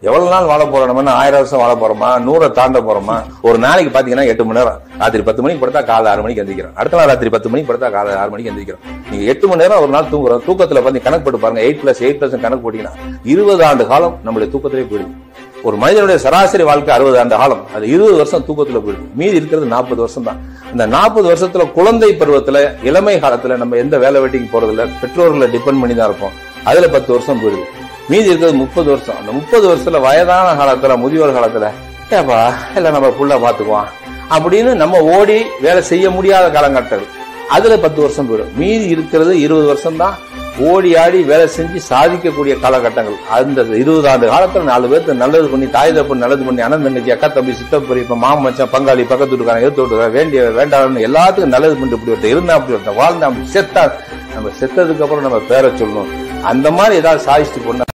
எவ்வளவு நாள் வாழ போறோம் நம்ம ஆயிரம் வருஷம் வாழ போறோமா நூறை தாண்ட போறோமா ஒரு நாளைக்கு பாத்தீங்கன்னா எட்டு மணி நேரம் ராத்திரி பத்து மணிக்கு படுத்தா காலை ஆறு மணிக்கு எந்திரிக்கிறோம் அடுத்த நாள் ராத்திரி பத்து மணிக்கு படுத்தா காலை ஆறு மணிக்கு எந்திரிக்கிறோம் நீங்க எட்டு மணி நேரம் ஒரு நாள் தூங்குறோம் தூக்கத்துல பாத்தீங்க கணக்கு போட்டு பாருங்க எயிட் பிளஸ் எயிட் பிளஸ் கணக்கு போட்டீங்கன்னா இருபது ஆண்டு காலம் நம்மளுடைய தூக்கத்திலே போயிடுது ஒரு மனிதனுடைய சராசரி வாழ்க்கை அறுபது ஆண்டு காலம் அது இருபது வருஷம் தூக்கத்துல போயிடுது மீதி இருக்கிறது நாற்பது வருஷம் தான் இந்த நாற்பது வருஷத்துல குழந்தை பருவத்துல இளமை காலத்துல நம்ம எந்த வேலை வெட்டிக்கு போறது இல்ல பெற்றோர்களை டிபெண்ட் பண்ணி தான் இருப்போம் அதுல பத்து வருஷம் போயிடுது மீதி இருக்கிறது முப்பது வருஷம் அந்த முப்பது வருஷத்துல வயதான காலத்துல முதியோர் காலத்துல ஏப்பா இல்ல நம்ம புள்ள பாத்துக்குவோம் அப்படின்னு நம்ம ஓடி வேலை செய்ய முடியாத காலகட்டங்கள் அதுல பத்து வருஷம் போயிடும் மீதி இருக்கிறது இருபது வருஷம் தான் ஓடி ஆடி வேலை செஞ்சு சாதிக்கக்கூடிய காலகட்டங்கள் அந்த இருபது ஆண்டு காலத்துல நாலு பேருக்கு நல்லது பண்ணி தாய் தப்பு நல்லது பண்ணி அண்ணன் தங்கச்சி அக்கா தம்பி சித்தப்பரி இப்ப மாமன் மச்சான் பங்காளி பக்கத்து வீட்டுக்காரன் எடுத்து விட்டுக்காரன் வேண்டிய வேண்டாம்னு எல்லாத்துக்கும் நல்லது பண்ணிட்டு இப்படி ஒருத்தர் இருந்தா அப்படி ஒருத்தர் வாழ்ந்தா அப்படி செத்தா நம்ம செத்ததுக்கு அப்புறம் நம்ம பேரை சொல்லணும் அந்த மாதிரி ஏதாவது சாதிச்சுட்டு போனா